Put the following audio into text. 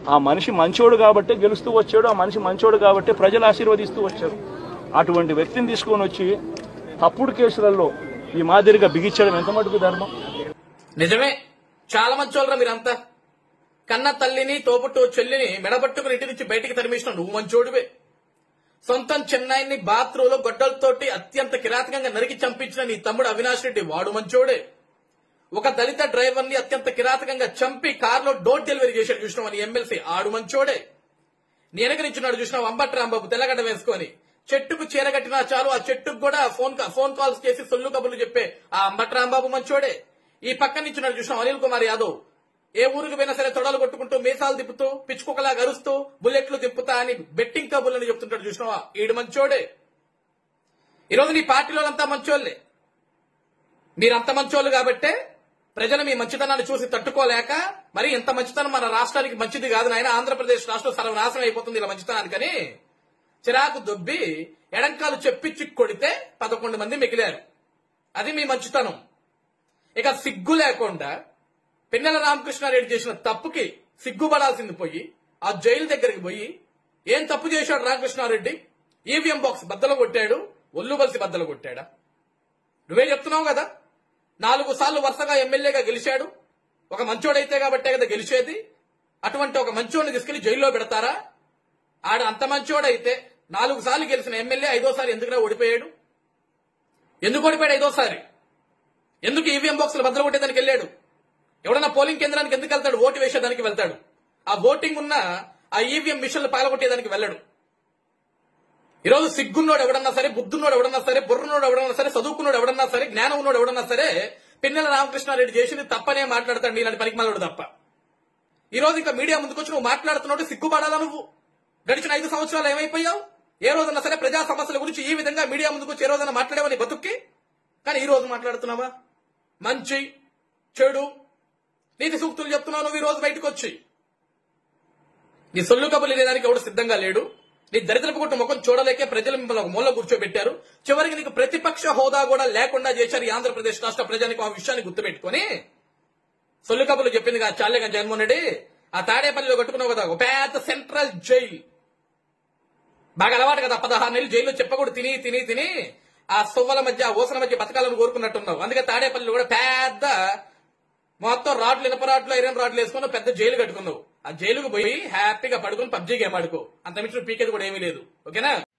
ఆ మనిషి మంచోడు కాబట్టే గెలుస్తూ వచ్చాడు ఆ మనిషి మంచోడు కాబట్టే ప్రజలు ఆశీర్వదిస్తూ వచ్చారు అటువంటి వ్యక్తిని తీసుకొని వచ్చి తప్పుడు కేసులలో ఈ మాదిరిగా బిగించడం ఎంత మటుకు ధర్మం నిజమే చాలా మంచోళ్ళరా మీరంతా కన్న తల్లిని తోబుట్టు చెల్లిని మెడబట్టుకుని ఇంటి నుంచి బయటికి తరిమేసిన నువ్వు మంచోడివే సొంతం చెన్నైని బాత్రూంలో గొడ్డలతోటి అత్యంత కిరాతకంగా నరికి చంపించిన నీ తమ్ముడు అవినాష్ రెడ్డి వాడు మంచోడే ఒక దళిత డ్రైవర్ ని అత్యంత కిరాతకంగా చంపి కారులో డోర్ డెలివరీ చేశాడు చూసినావు అని ఎమ్మెల్సీ ఆడు మంచోడే నినగరించున్నాడు చూసినావు అంబట్ రాంబాబు తెల్లగడ్డ వేసుకొని చెట్టుకు చీరగట్టినా చాలు ఆ చెట్టుకు కూడా ఫోన్ కా- ఫోన్ కాల్స్ చేసి సొల్లు కబుర్లు చెప్పే ఆ అంబట్ రాంబాబు మంచోడే ఈ పక్కన నించున్నాడు చూసినావు అనిల్ కుమార్ యాదవ్ ఏ ఊరికి పోయినా సరే తొడలు కొట్టుకుంటూ మీసాలు తిప్పుతూ పిచ్చుకుక్కలా గరుస్తూ బుల్లెట్లు తిప్పుతా అని బెట్టింగ్ కబుర్లని చెప్తుంటాడు చూసినావా ఈడు మంచోడే ఈరోజు నీ పార్టీలో అంతా మంచోళ్ళే మీరంత మంచోళ్ళు కాబట్టే ప్రజలు మీ మంచితనాన్ని చూసి తట్టుకోలేక మరి ఇంత మంచితనం మన రాష్ట్రానికి మంచిది కాదు నాయన ఆంధ్రప్రదేశ్ రాష్ట్రం సర్వనాశనం అయిపోతుంది ఇలా మంచితనానికని చిరాకు దొబ్బి ఎడంకాలు చెప్పిచ్చి కొడితే పదకొండు మంది మిగిలారు అది మీ మంచితనం ఇక సిగ్గు లేకుండా పిన్నెల రామకృష్ణారెడ్డి చేసిన తప్పుకి సిగ్గుపడాల్సింది పోయి ఆ జైలు దగ్గరికి పోయి ఏం తప్పు చేశాడు రామకృష్ణారెడ్డి ఈవీఎం బాక్స్ బద్దలు కొట్టాడు ఒళ్ళు బలిసి బద్దలు కొట్టాడా నువ్వే చెప్తున్నావు కదా నాలుగు సార్లు వరుసగా ఎమ్మెల్యేగా గెలిచాడు ఒక మంచోడైతే కాబట్టే కదా గెలిచేది అటువంటి ఒక మంచోడిని తీసుకెళ్లి జైల్లో పెడతారా ఆడ అంత మంచోడైతే నాలుగు సార్లు గెలిచిన ఎమ్మెల్యే ఐదోసారి ఎందుకురా ఓడిపోయాడు ఎందుకు ఓడిపోయాడు ఐదోసారి ఎందుకు ఈవీఎం బాక్సులు బద్దలు కొట్టేదానికి వెళ్ళాడు ఎవడన్నా పోలింగ్ కేంద్రానికి ఎందుకు వెళ్తాడు ఓటు వేసేదానికి వెళ్తాడు ఆ ఓటింగ్ ఉన్న ఆ ఈవీఎం మిషన్లు పగలగొట్టేదానికి వెళ్ళడు ఈరోజు సిగ్గున్నోడు ఎవడన్నా సరే బుద్ధున్నోడు ఎవడన్నా సరే బుర్రనోడు ఎవడన్నా సరే చదువుకున్నోడు ఎవడన్నా సరే జ్ఞానం ఉన్నోడు ఎవడన్నా సరే పిన్నెల రామకృష్ణారెడ్డి చేసింది తప్పనే మాట్లాడతాడు ఇలాంటి పనికిమాలోడు తప్ప ఈ రోజు ఇంకా మీడియా ముందుకొచ్చి నువ్వు మాట్లాడుతున్నావు సిగ్గుపడాలా నువ్వు గడిచిన ఐదు సంవత్సరాలు ఏమైపోయావు ఏ రోజన్నా సరే ప్రజా సమస్యల గురించి ఈ విధంగా మీడియా ముందుకొచ్చి ఏ రోజన్నా మాట్లాడేవని బతుక్కి కానీ ఈ రోజు మాట్లాడుతున్నావా మంచి చెడు నీతి సూక్తులు చెప్తున్నావు నువ్వు ఈ రోజు బయటకు వచ్చి నీ సొల్లు కబులు లేదానికి ఎవడు సిద్ధంగా లేడు నీ దరిద్రపు కొట్టు ముఖం చూడలేకే ప్రజలు మిమ్మల్ని ఒక మూల కూర్చోబెట్టారు చివరికి నీకు ప్రతిపక్ష హోదా కూడా లేకుండా చేశారు ఈ ఆంధ్రప్రదేశ్ రాష్ట్ర ప్రజానికి ఆ విషయాన్ని గుర్తుపెట్టుకొని సొల్లు కబులు చెప్పింది కదా చాలే కానీ జగన్మోహన్ రెడ్డి ఆ తాడేపల్లిలో కట్టుకున్నావు కదా ఒక పెద్ద సెంట్రల్ జైల్ బాగా అలవాటు కదా పదహారు నెలలు జైల్లో చెప్పకూడదు తిని తిని తిని ఆ సువ్వల మధ్య ఆ ఊసల మధ్య బతకాలను కోరుకున్నట్టున్నావు అందుకే తాడేపల్లిలో కూడా పెద్ద మొత్తం రాడ్లు ఇనప రాడ్లు ఐరన్ రాడ్లు వేసుకుని పెద్ద జైలు కట్టుకున్నావు ఆ జైలుకు పోయి హ్యాపీగా పడుకుని పబ్జీ గేమ్ ఆడుకో అంత మించిన పీకేది కూడా ఏమీ లేదు ఓకేనా